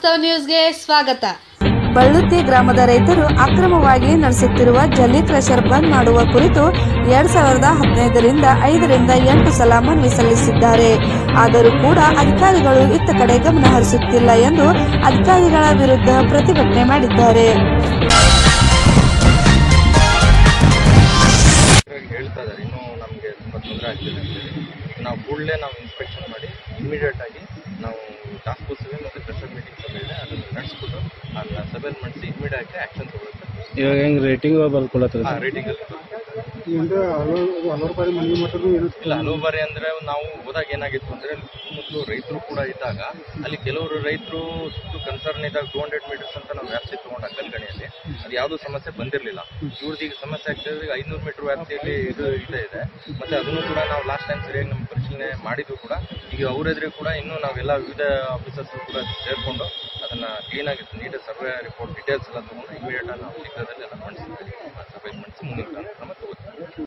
ವಾಸ್ತವ ನ್ಯೂಸ್ಗೆ ಸ್ವಾಗತ ಬಳ್ಳುತ್ತಿ ಗ್ರಾಮದ ರೈತರು ಅಕ್ರಮವಾಗಿ ನಡೆಸುತ್ತಿರುವ ಜಲ್ಲಿ ಕ್ರಷರ್ ಬಂದ್ ಮಾಡುವ ಕುರಿತು ಎರಡ್ ಸಾವಿರದ ಹದಿನೈದರಿಂದ ಐದರಿಂದ ಎಂಟು ಸಲ ಮನವಿ ಸಲ್ಲಿಸಿದ್ದಾರೆ ಆದರೂ ಕೂಡ ಅಧಿಕಾರಿಗಳು ಇತ್ತ ಕಡೆ ಗಮನ ಹರಿಸುತ್ತಿಲ್ಲ ಎಂದು ಅಧಿಕಾರಿಗಳ ವಿರುದ್ಧ ಪ್ರತಿಭಟನೆ ಮಾಡಿದ್ದಾರೆ ಇವಾಗ ಹೇಳ್ತಾ ಇದ್ದಾರೆ ಇನ್ನೂ ನಮಗೆ ತುಂಬ ತೊಂದರೆ ಆಗ್ತಿದೆ ಅಂತೇಳಿ ನಾವು ಕೂಡಲೇ ನಾವು ಇನ್ಸ್ಪೆಕ್ಷನ್ ಮಾಡಿ ಇಮಿಡಿಯೇಟ್ ಆಗಿ ನಾವು ಟಾಸ್ಕ್ ಫೋರ್ಸ್ ಸಭೆ ಮತ್ತು ಕ್ರಷರ್ ಮೀಟಿಂಗ್ ಸಭೆ ಇದೆ ಅದನ್ನು ನಡೆಸ್ಬಿಟ್ಟು ಅದನ್ನ ಸಭೆಯಲ್ಲಿ ಮಾಡಿಸಿ ಇಮಿಡಿಯೇಟ್ ಆಗಿ ಆ್ಯಕ್ಷನ್ ತಗೊಳುತ್ತೆ ಇವಾಗ ಹೆಂಗ್ ರೇಟಿಂಗ್ ಬರ್ಕೊಳತ್ತದ ಆ ರೇಟಿಂಗಲ್ಲಿ ಅಂದ್ರೆ ಹಲವು ಹಲವಾರು ಬಾರಿ ಮಂದಿ ಮಟ್ಟದ್ದು ಇರುತ್ತೆ ಇಲ್ಲ ಹಲವು ಬಾರಿ ಅಂದರೆ ನಾವು ಹೋದಾಗ ಏನಾಗಿತ್ತು ಅಂದರೆ ಸುತ್ತಮುತ್ತಲು ರೈತರು ಕೂಡ ಇದ್ದಾಗ ಅಲ್ಲಿ ಕೆಲವರು ರೈತರು ಸುತ್ತು ಕನ್ಸರ್ನ್ ಇದ್ದಾಗ ಟೂ ಹಂಡ್ರೆಡ್ ಮೀಟರ್ಸ್ ಅಂತ ನಾವು ವ್ಯಾಪ್ತಿ ತೊಗೊಂಡು ಕಲ್ಗಣಿಯಲ್ಲಿ ಅದು ಯಾವುದೂ ಸಮಸ್ಯೆ ಬಂದಿರಲಿಲ್ಲ ಇವ್ರದ್ದು ಈಗ ಸಮಸ್ಯೆ ಆಗ್ತಿದ್ರೆ ಐನೂರು ಮೀಟರ್ ವ್ಯಾಪ್ತಿಯಲ್ಲಿ ಇದು ಇದೆ ಇದೆ ಮತ್ತೆ ಅದನ್ನು ಕೂಡ ನಾವು ಲಾಸ್ಟ್ ಟೈಮ್ ಸರಿಯಾಗಿ ನಮ್ಮ ಪರಿಶೀಲನೆ ಮಾಡಿದ್ವು ಕೂಡ ಈಗ ಅವರೆದುರು ಕೂಡ ಇನ್ನೂ ನಾವೆಲ್ಲ ವಿವಿಧ ಆಫೀಸರ್ಸ್ ಕೂಡ ಸೇರಿಕೊಂಡು ಅದನ್ನ ಕ್ಲೀನಾಗಿ ನೀಟಾಗಿ ಸರ್ವೆ ರಿಪೋರ್ಟ್ ಡೀಟೇಲ್ಸ್ ಎಲ್ಲ ತೊಗೊಂಡು ಇಮಿಡಿಯೇಟ್ ನಾವು ಶೀಘ್ರದಲ್ಲಿ ಎಲ್ಲ ಮಾಡಿಸ್ತೀವಿ ಆ ಸಭೆ ಮಾಡಿಸಿ ಮುಂದಿನ ಕ್ರಮ ತಗೋತೀವಿ